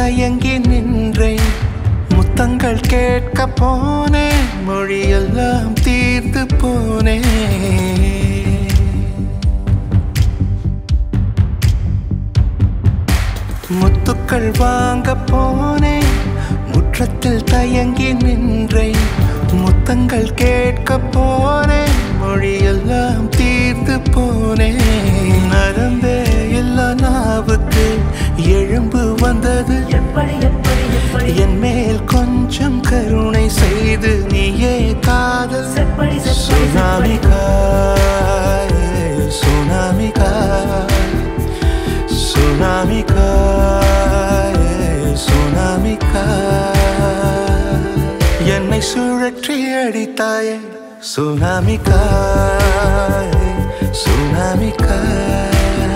தயங்கி நின்றேன் முத்தங்கள் கேட்க போனேன் மொழியெல்லாம் தீர்ந்து போனேன் முத்துக்கள் வாங்க போனேன் முற்றத்தில் தயங்கி நின்றேன் முத்தங்கள் கேட்க போனேன் மொழியெல்லாம் தீர்ந்து போனேன் நரம்பே இல்ல நாவுக்கு எழும்பு வந்தது எப்படி எப்படி எப்படி என் மேல் கொஞ்சம் கருணை செய்து நீயே காதல் செப்படி செப்படி சுனாமி காய் சுனாமி காய் சுனாமி காய் சுனாமி காய் என்னை சுழற்றி அடித்தாயே சுனாமி காய் சுனாமி காய்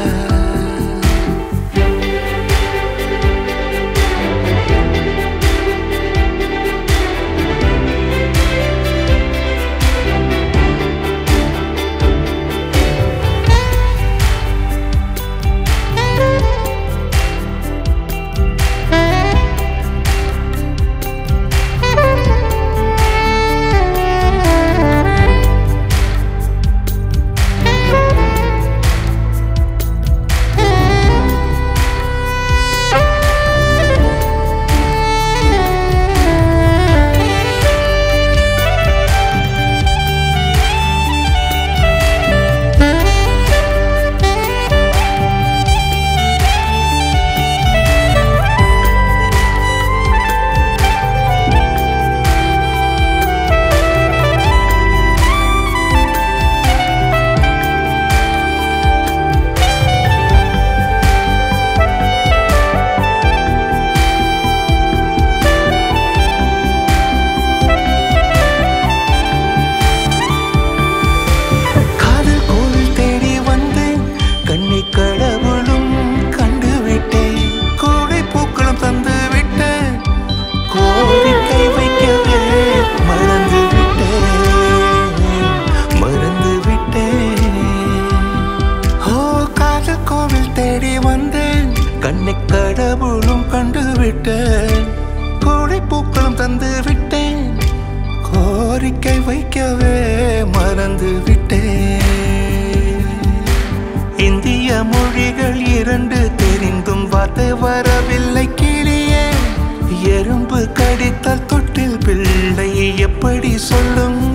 காதல் கோவில் தேடி வந்தேன் கண்ணி கடவுளும் கண்டு விட்டேன் கோடை பூக்களும் தந்து விட்டேன் கோரிக்கை வைக்கவே மறந்து விட்டேன் மறந்து விட்டேன் ஓ காதல் கோவில் தேடி வந்தேன் கண்ணை கடவுளும் கண்டு விட்டேன் கோடை பூக்களும் தந்து விட்டேன் கோரிக்கை வைக்கவே மறந்து விட்டேன் இந்திய மொழிகள் இரண்டு தெரிந்தும் வார்த்தை வரவில்லை கிளியே எறும்பு கடித்தால் தொட்டில் பிள்ளை எப்படி சொல்லும்